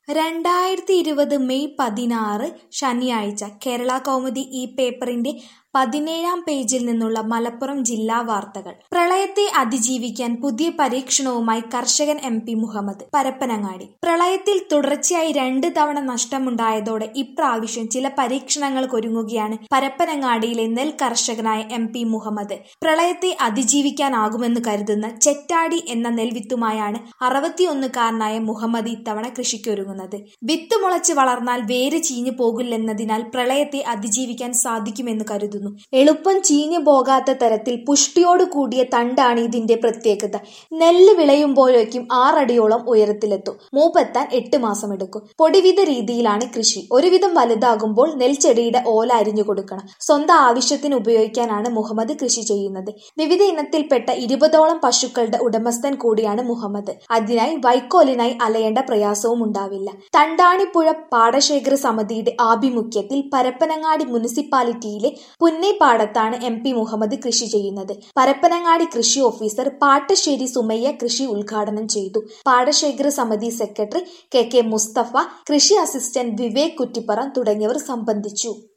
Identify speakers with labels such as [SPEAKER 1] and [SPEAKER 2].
[SPEAKER 1] രണ്ടായിരത്തി ഇരുപത് മെയ് പതിനാറ് ശനിയാഴ്ച കേരള കൗമുദി ഈ പേപ്പറിന്റെ പതിനേഴാം പേജിൽ നിന്നുള്ള മലപ്പുറം ജില്ലാ വാർത്തകൾ പ്രളയത്തെ അതിജീവിക്കാൻ പുതിയ പരീക്ഷണവുമായി കർഷകൻ എം പി മുഹമ്മദ് പരപ്പനങ്ങാടി പ്രളയത്തിൽ തുടർച്ചയായി രണ്ട് തവണ നഷ്ടമുണ്ടായതോടെ ഇപ്രാവശ്യം ചില പരീക്ഷണങ്ങൾക്കൊരുങ്ങുകയാണ് പരപ്പനങ്ങാടിയിലെ നെൽ കർഷകനായ എം പി മുഹമ്മദ് പ്രളയത്തെ അതിജീവിക്കാനാകുമെന്ന് കരുതുന്ന ചെറ്റാടി എന്ന നെൽവിത്തുമായാണ് അറുപത്തിയൊന്നുകാരനായ മുഹമ്മദ് ഇത്തവണ കൃഷിക്കൊരുങ്ങുന്നത് വിത്ത് മുളച്ച് വളർന്നാൽ വേര് ചീഞ്ഞു പോകില്ലെന്നതിനാൽ പ്രളയത്തെ അതിജീവിക്കാൻ സാധിക്കുമെന്ന് കരുതുന്നു എളുപ്പം ചീഞ്ഞു പോകാത്ത തരത്തിൽ പുഷ്ടിയോട് കൂടിയ തണ്ടാണ് ഇതിന്റെ പ്രത്യേകത നെല്ല് വിളയുമ്പോഴേക്കും ആറടിയോളം ഉയരത്തിലെത്തും മൂപ്പെത്താൻ എട്ട് മാസം എടുക്കും പൊടിവിധ രീതിയിലാണ് കൃഷി ഒരുവിധം വലുതാകുമ്പോൾ നെൽച്ചെടിയുടെ ഓല അരിഞ്ഞു കൊടുക്കണം സ്വന്തം ആവശ്യത്തിന് ഉപയോഗിക്കാനാണ് മുഹമ്മദ് കൃഷി ചെയ്യുന്നത് വിവിധ ഇനത്തിൽപ്പെട്ട ഇരുപതോളം പശുക്കളുടെ ഉടമസ്ഥൻ കൂടിയാണ് മുഹമ്മദ് അതിനായി വൈക്കോലിനായി അലയേണ്ട പ്രയാസവും ഉണ്ടാവില്ല തണ്ടാണിപ്പുഴ പാടശേഖര സമിതിയുടെ ആഭിമുഖ്യത്തിൽ പരപ്പനങ്ങാടി മുനിസിപ്പാലിറ്റിയിലെ പുന്നേപ്പാടത്താണ് എം പി മുഹമ്മദ് കൃഷി ചെയ്യുന്നത് പരപ്പനങ്ങാടി കൃഷി ഓഫീസർ പാട്ടശ്ശേരി സുമയ്യ കൃഷി ഉദ്ഘാടനം ചെയ്തു പാടശേഖര സമിതി സെക്രട്ടറി കെ കെ മുസ്തഫ കൃഷി അസിസ്റ്റന്റ് വിവേക് കുറ്റിപ്പറം തുടങ്ങിയവർ സംബന്ധിച്ചു